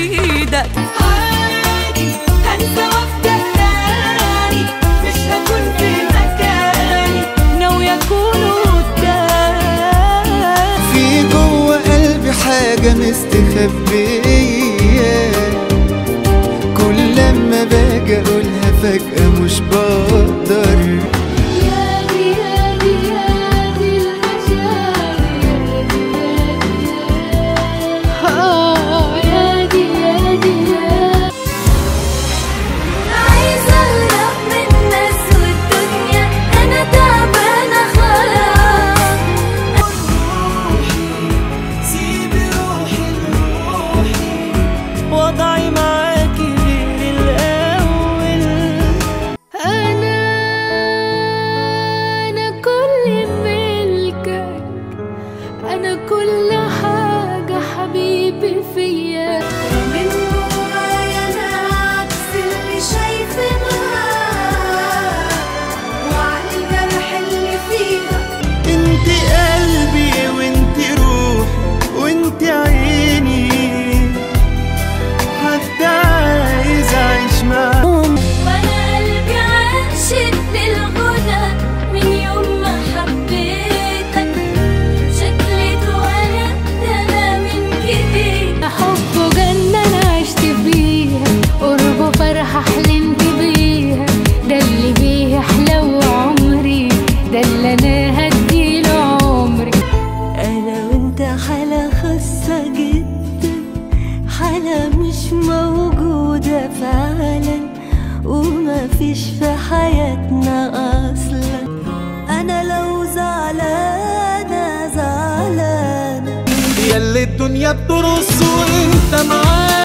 ايدك عادي هنسى وابدا تاني مش هكون في مكاني ناوية اكون قدام في جوه قلبي حاجة مستخبية كل لما باجي اقولها فجأة مش بقدر يادي يادي يادي المشاعر يادي يادي يادي عايزة أهرب من الناس والدنيا أنا تعبانة خلاص سيبي روحي لروحي وضعي معاكي غير الأول أنا أنا كل ملكك أنا كل حاجة حبيبي فيا من جوايا أنا عكس اللي شايفينها وعلى الجرح اللي فيها انت قلبي وانت روحي وانت عيني حتى عايز اعيش معاك وانا قلبي عاشق للغنى من يوم ما حبيتك شكلي اتولدت انا من جديد حبه جنة انا عشت فيها قربه فرحة حلمت بيها ده اللي بيه حلو عمري ده اللي انا هديله عمري أنا وأنت حالة خاصة جدا حالة مش موجودة فعلا وما فيش في حياتنا أصلا أنا لو زعلانة زعلانة ياللي الدنيا بترص وانت معاك